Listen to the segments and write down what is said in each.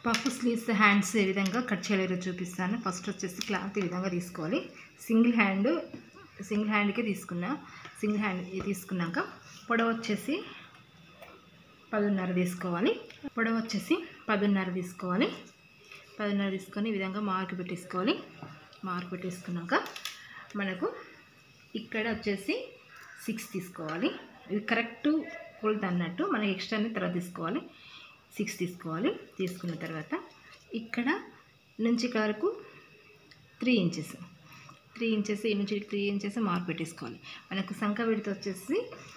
puff sleeves hands ఏ విధంగా cut చేయలేరో చూపిస్తాను first వచ్చేసి క్లాత్ ఈ విధంగా తీసుకోవాలి సింగిల్ హ్యాండ్ సింగిల్ హ్యాండ్కే తీసుకున్నా సింగిల్ హ్యాండ్ తీసుకున్నాక పొడవు వచ్చేసి పదున్నర తీసుకోవాలి పొడవు వచ్చేసి పదున్నర తీసుకోవాలి పదున్నర తీసుకొని ఈ విధంగా మార్క్ పెట్టేసుకోవాలి మార్క్ పెట్టేసుకున్నాక మనకు ఇక్కడ వచ్చేసి సిక్స్ తీసుకోవాలి ఇది కరెక్ట్ కొలత అన్నట్టు మనకి ఎక్స్ట్రాని తర్వాత తీసుకోవాలి సిక్స్ తీసుకోవాలి తీసుకున్న తర్వాత ఇక్కడ నుంచి ఇక్కడ వరకు త్రీ ఇంచెస్ త్రీ ఇంచెస్ ఈ నుంచి త్రీ ఇంచెస్ మార్క్ పెట్టేసుకోవాలి మనకు సంఖ విడత వచ్చేసి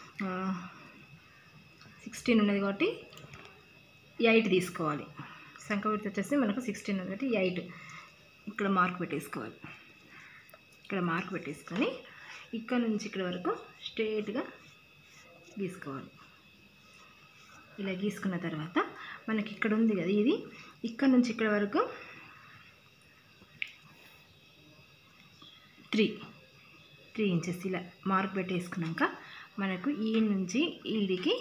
సిక్స్టీన్ ఉన్నది కాబట్టి ఎయిట్ తీసుకోవాలి సంఖ విడత వచ్చేసి మనకు సిక్స్టీన్ ఉంది కాబట్టి ఎయిట్ ఇక్కడ మార్క్ పెట్టేసుకోవాలి ఇక్కడ మార్క్ పెట్టేసుకొని ఇక్కడ నుంచి ఇక్కడ వరకు స్ట్రేట్గా గీసుకోవాలి ఇలా గీసుకున్న తర్వాత మనకి ఇక్కడ ఉంది కదా ఇది ఇక్కడ నుంచి ఇక్కడ వరకు త్రీ త్రీ ఇంచెస్ ఇలా మార్క్ పెట్టేసుకున్నాక మనకు ఈ నుంచి ఈడికి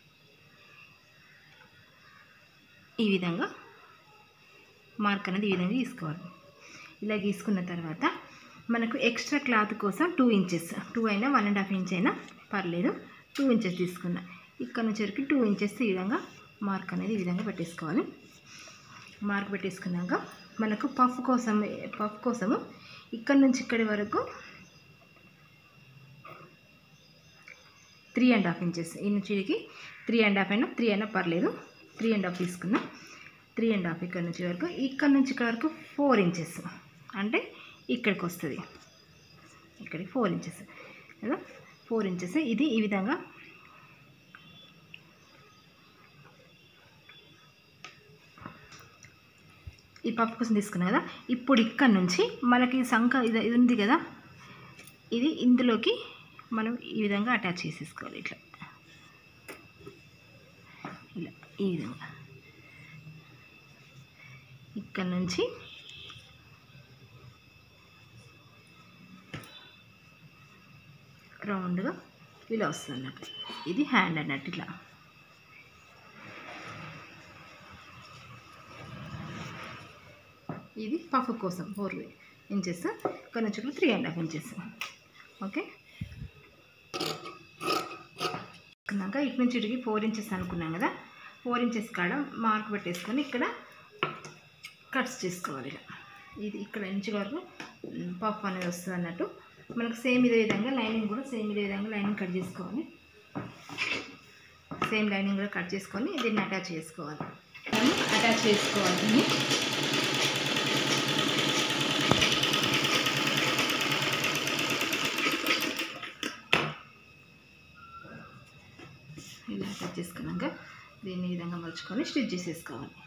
ఈ విధంగా మార్క్ అనేది ఈ విధంగా తీసుకోవాలి ఇలా గీసుకున్న తర్వాత మనకు ఎక్స్ట్రా క్లాత్ కోసం టూ ఇంచెస్ టూ అయినా వన్ అండ్ హాఫ్ ఇంచ్ అయినా పర్లేదు టూ ఇంచెస్ తీసుకున్నా ఇక్కడ నుంచి వరకు టూ ఇంచెస్ ఈ విధంగా మార్క్ అనేది ఈ విధంగా పెట్టేసుకోవాలి మార్క్ పెట్టేసుకున్నాక మనకు పఫ్ కోసం పఫ్ కోసము ఇక్కడ నుంచి ఇక్కడి వరకు త్రీ అండ్ హాఫ్ ఇంచెస్ ఈ నుంచి త్రీ అండ్ హాఫ్ అయినా త్రీ అయినా పర్లేదు త్రీ అండ్ హాఫ్ తీసుకున్నా త్రీ అండ్ హాఫ్ ఇక్కడ నుంచి వరకు ఇక్కడ నుంచి ఇక్కడ వరకు ఫోర్ ఇంచెస్ అంటే ఇక్కడికి వస్తుంది ఇక్కడికి ఫోర్ ఇంచెస్ కదా ఫోర్ ఇంచెస్ ఇది ఈ విధంగా ఈ పప్పు కోసం తీసుకున్నాం కదా ఇప్పుడు ఇక్కడ నుంచి మనకి సంఖ ఇది ఇది ఉంది కదా ఇది ఇందులోకి మనం ఈ విధంగా అటాచ్ చేసేసుకోవాలి ఇట్లా ఇలా ఈ విధంగా ఇక్కడ నుంచి రౌండ్గా ఇలా వస్తుంది అన్నట్టు ఇది హ్యాండ్ అన్నట్టు ఇట్లా ఇది పఫ్ కోసం ఫోర్ ఇంచెస్ ఇక్కడ నుంచి ఇక్కడ three and half inches okay అనుకున్నాక ఇటు నుంచి ఇటుకి ఫోర్ ఇంచెస్ అనుకున్నాం కదా ఫోర్ ఇంచెస్ కాడ మార్క్ పెట్టేసుకొని ఇక్కడ కట్స్ చేసుకోవాలి ఇలా ఇది ఇక్కడ నుంచి వరకు పఫ్ అనేది వస్తుంది అన్నట్టు మనకు సేమ్ ఇదే విధంగా లైనింగ్ కూడా సేమ్ ఇదే విధంగా లైనింగ్ కట్ చేసుకోవాలి సేమ్ లైనింగ్ కూడా కట్ చేసుకొని దీన్ని అటాచ్ చేసుకోవాలి అటాచ్ చేసుకోవాలి దీన్ని ఇలా అటాచ్ చేసుకున్నాక దీన్ని ఈ విధంగా మలుచుకొని స్టిచ్ చేసేసుకోవాలి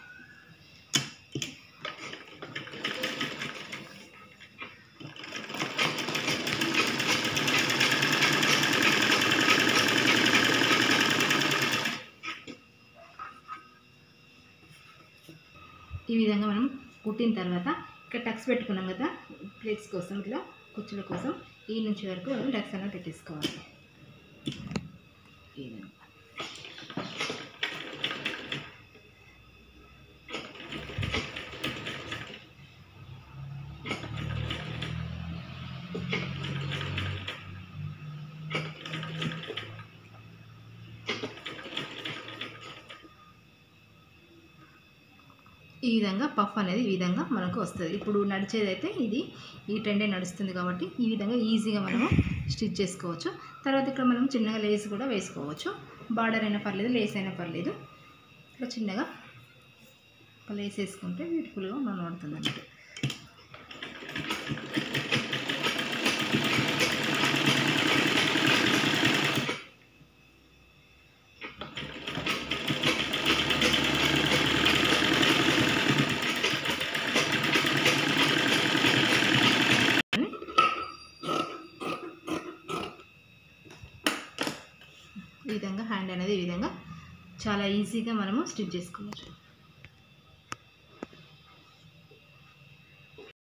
ఈ విధంగా మనం కుట్టిన తర్వాత ఇక్కడ టక్స్ పెట్టుకున్నాం కదా ప్లేట్స్ కోసం ఇట్లా కుచ్చుల కోసం ఈ నుంచి వరకు మనం టక్స్ అనేది పెట్టేసుకోవాలి ఈ విధంగా ఈ విధంగా పఫ్ అనేది ఈ విధంగా మనకు వస్తుంది ఇప్పుడు నడిచేదైతే ఇది ఈ ట్రెండే నడుస్తుంది కాబట్టి ఈ విధంగా ఈజీగా మనము స్టిచ్ చేసుకోవచ్చు తర్వాత ఇక్కడ మనం చిన్నగా లేస్ కూడా వేసుకోవచ్చు బార్డర్ అయినా పర్లేదు లేస్ అయినా పర్లేదు ఇట్లా చిన్నగా ఒక లేస్ వేసుకుంటే బ్యూటిఫుల్గా మనం పడుతుంది అన్నట్టు ఈ విధంగా హ్యాండ్ అనేది ఈ విధంగా చాలా ఈజీగా మనము స్టిచ్ చేసుకోవచ్చు